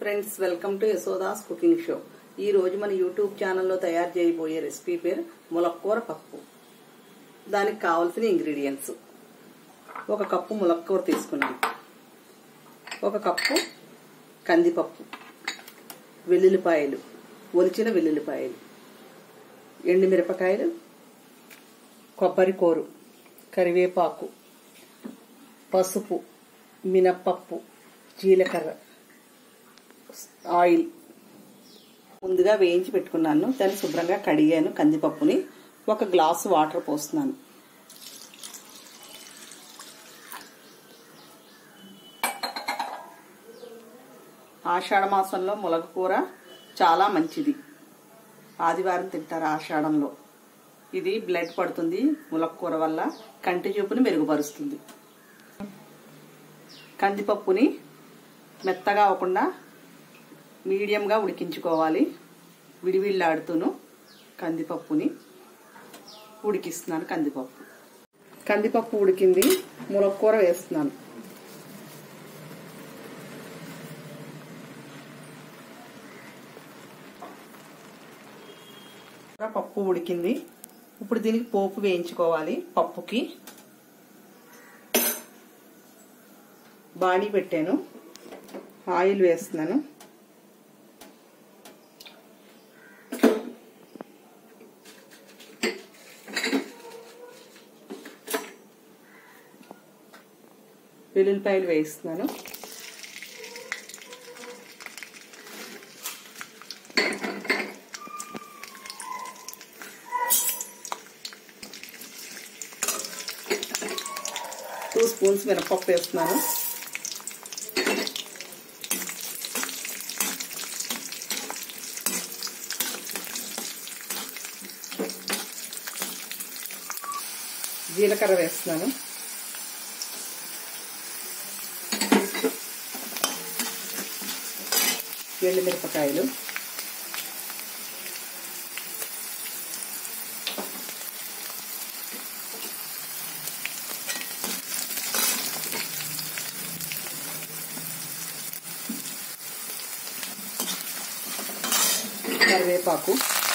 friends welcome to Yashoda's cooking show ఈ రోజు మన యూట్యూబ్ ఛానల్లో తయారు చేయబోయే రెసిపీ పేరు ములక్కూర పప్పు దానికి కావలసిన ఇంగ్రీడియంట్స్ ఒక కప్పు ములక్కూర తీసుకున్నాను ఒక కప్పు కందిపప్పు వెల్లుల్లిపాయలు ఒలిచిన వెల్లుల్లిపాయలు ఎండుమిరపకాయలు కొబ్బరి కూరు కరివేపాకు పసుపు మినప్పప్పు జీలకర్ర ఆయిల్ ముందుగా వేయించి పెట్టుకున్నాను దాన్ని శుభ్రంగా కడిగాను కందిపప్పుని ఒక గ్లాసు వాటర్ పోస్తున్నాను ఆషాఢ మాసంలో ములగకూర చాలా మంచిది ఆదివారం తింటారు ఆషాఢంలో ఇది బ్లడ్ పడుతుంది ములక్కూర వల్ల కంటి చూపుని మెరుగుపరుస్తుంది కందిపప్పుని మెత్తగా అవ్వకుండా మీడియంగా ఉడికించుకోవాలి విడివిళ్ళాడుతూను కందిపప్పుని ఉడికిస్తున్నాను కందిపప్పు కందిపప్పు ఉడికింది ములక్కూర వేస్తున్నాను పప్పు ఉడికింది ఇప్పుడు దీనికి పోపు వేయించుకోవాలి పప్పుకి బాణీ పెట్టాను ఆయిల్ వేస్తున్నాను వెల్లుల్లిపాయలు వేస్తున్నాను టూ స్పూన్స్ మినపప్పు వేస్తున్నాను జీలకర్ర వేస్తున్నాను మిరపకాయలు కరివేపాకు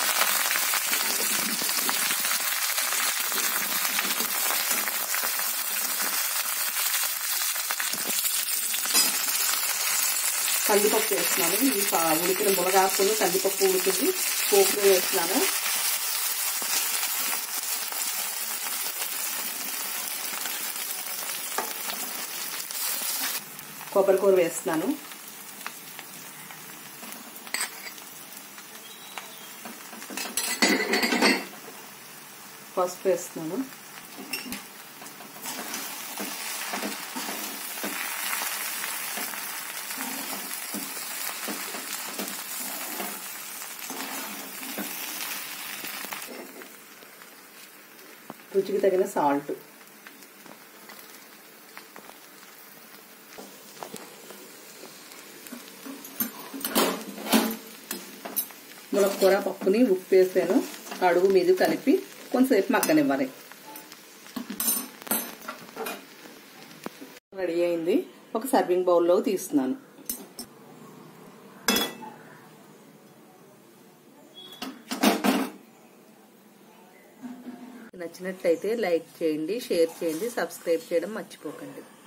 కందిపప్పు వేస్తున్నాను ఇది ఉడికిన మునగాకులు కందిపప్పు ఉడికింది పోపు వేస్తున్నాను కొబ్బరికూర వేస్తున్నాను పసుపు వేస్తున్నాను రుచికి తగిన సాల్ట్ ములక్కూర పప్పుని ఉప్పు వేసాను అడుగు మీద కలిపి కొంతసేపు మగ్గనివ్వాలి రెడీ అయింది ఒక సర్వింగ్ బౌల్లో తీస్తున్నాను నచ్చినట్లయితే లైక్ చేయండి షేర్ చేయండి సబ్స్క్రైబ్ చేయడం మర్చిపోకండి